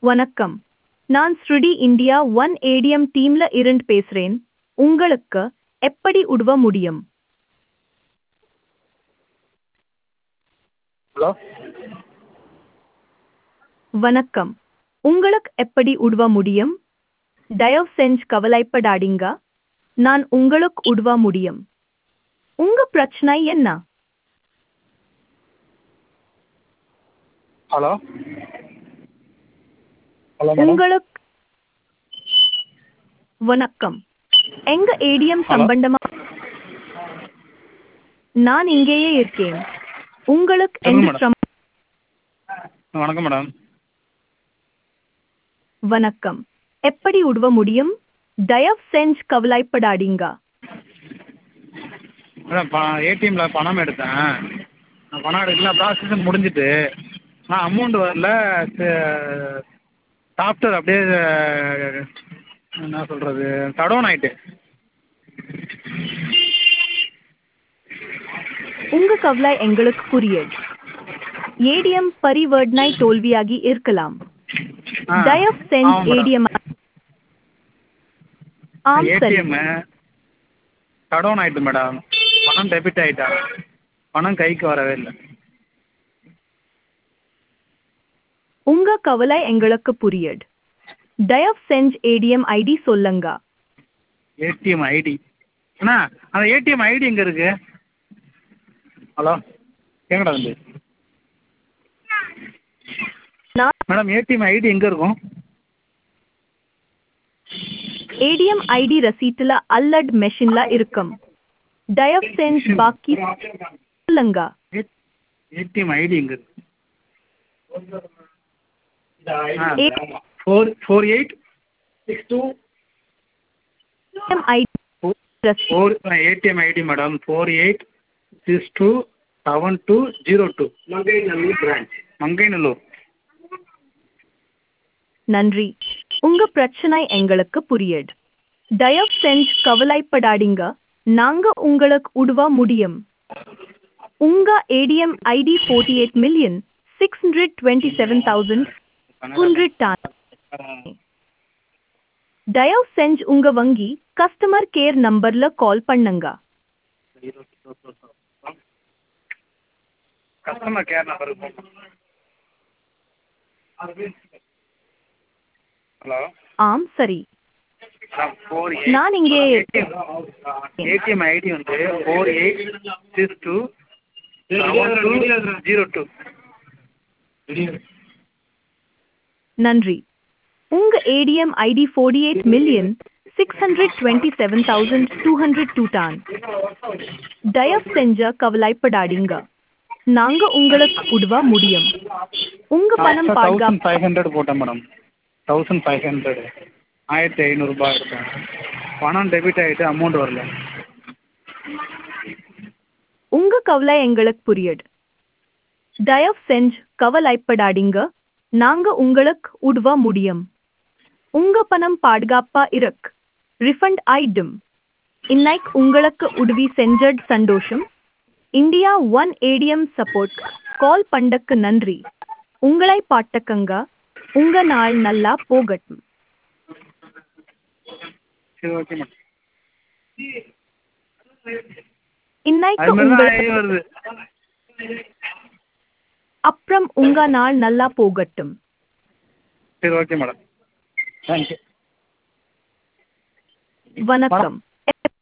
வணக்கம் நான் ஸ்ருடி இந்தியா ஒன் ஏடிஎம் டீம்ல இருந்து பேசுறேன் உங்களுக்கு எப்படி உதவ முடியும் ஹலோ வணக்கம் உங்களுக்கு எப்படி உதவ முடியும் தயவு செஞ்சு கவலைப்படாதீங்க நான் உங்களுக்கு உதவ முடியும் உங்க பிரச்சனை என்ன ஹலோ ஹலோ மேடம் உங்களுக்கு வணக்கம் எங்க ஏடிஎம் Hello. சம்பந்தமா நான் இங்கேயே இருக்கேன் உங்களுக்கு சொல்லுங்க எந்த madam. சிரமம் வணக்கம் மேடம் வணக்கம் எப்படி உதவ முடியும் தயவு செஞ்சு கவலைப்படாதீங்க மேடம் ப ஏடிஎம்மில் பணம் எடுத்தேன் நான் பணம் எடுக்கல ப்ராசஸ் முடிஞ்சிட்டு ஆனால் அமௌண்ட் வரல சாஃப்ட்வேர் அப்படியே என்ன சொல்கிறது தடவுன் ஆயிட்டு உங்க கவலை எங்களுக்கு புரியுது ஏடிஎம் பரிவர்த்தனை தோல்வியாகி இருக்கலாம் ஆ தயவு செஞ்சு ஆமாம் மேடம் ஏடிஎம் ஆம் சரி ஏடிஎம் தடவுன் ஆயிட்டு மேடம் பணம் டெபிட் ஆயிட்டா பணம் கைக்கு வரவே இல்லை உங்க கவலை எங்களுக்கு புரியுது தயவு செஞ்சு ஏடிஎம் ஐடி சொல்லுங்க ஏடிஎம் ஐடி அண்ணா அந்த ஏடிஎம் ஐடி எங்கே இருக்கு ஹலோ கேங்கடா வந்து நான் மேடம் ஏடிஎம் ஐடி எங்கே இருக்கும் ஏடிஎம் ஐடி ரசீட்டுல அல்லட் மெஷின்ல இருக்கும் தயவு செஞ்சு பாக்கி சொல்லுங்க ஏடிஎம் ஐடி எங்கே இருக்கு A- four four eight six two ATM ID receipt four ATM ID madam four eight six two seven two zero two Mangainallur branch Mangainallur நன்றி உங்க பிரச்சனை எங்களுக்கு புரியுது தயவு செஞ்சு கவலைப்படாதீங்க நாங்க உங்களுக்கு உதவ முடியும் உங்க ATM ID forty eight million six hundred twenty seven thousand hundred done தயவு செஞ்சு உங்க வங்கி கஸ்டமர் கேர் நம்பர்ல கால் பண்ணுங்க கஸ்டமர் கேர் நம்பருக்கு ஹலோ ஆம் சரி ஃபோர் நான் இங்கே ஏடிஎம் ஐடி வந்து four eight six two seven two zero two நன்றி உங்க ATM ID forty eight million six hundred twenty seven thousand two hundred two done தயவு செஞ்ச கவலைப்படாதீங்க நாங்க உங்களுக்கு உதவ முடியும் உங்க பணம் தௌசண்ட் பாதுகாப்பு ஃபைவ் ஹண்ட்ரட் போட்டேன் மேடம் தௌசண்ட் ஃபைவ் ஹண்ட்ரட் ஆயிரத்தி ஐநூறுரூபா எடுத்தேன் பணம் டெபிட் ஆகிட்டு அமௌண்ட் வரல உங்க கவலை எங்களுக்கு புரியுது தயவு செஞ்சு கவலைப்படாதீங்க நாங்க உங்களுக்கு உதவ முடியும் உங்க பணம் பாதுகாப்பா இருக்கு ரிஃபண்ட் ஆயிடும் இன்னைக்கு உங்களுக்கு உதவி செஞ்சது சந்தோஷம் India one ATM support call பண்ணக்கு நன்றி உங்களை பாட்டக்கங்க உங்க நாள் நல்லா போகட்டும் சரி ஓகே மேடம் இன்னைக்கு அது மாதிரி தான் உங்களுக்கு ஆகி வருது அப்புறம் உங்க நாள் நல்லா போகட்டும் சரி ஓகே மேடம் தேங்க்யூ வணக்கம்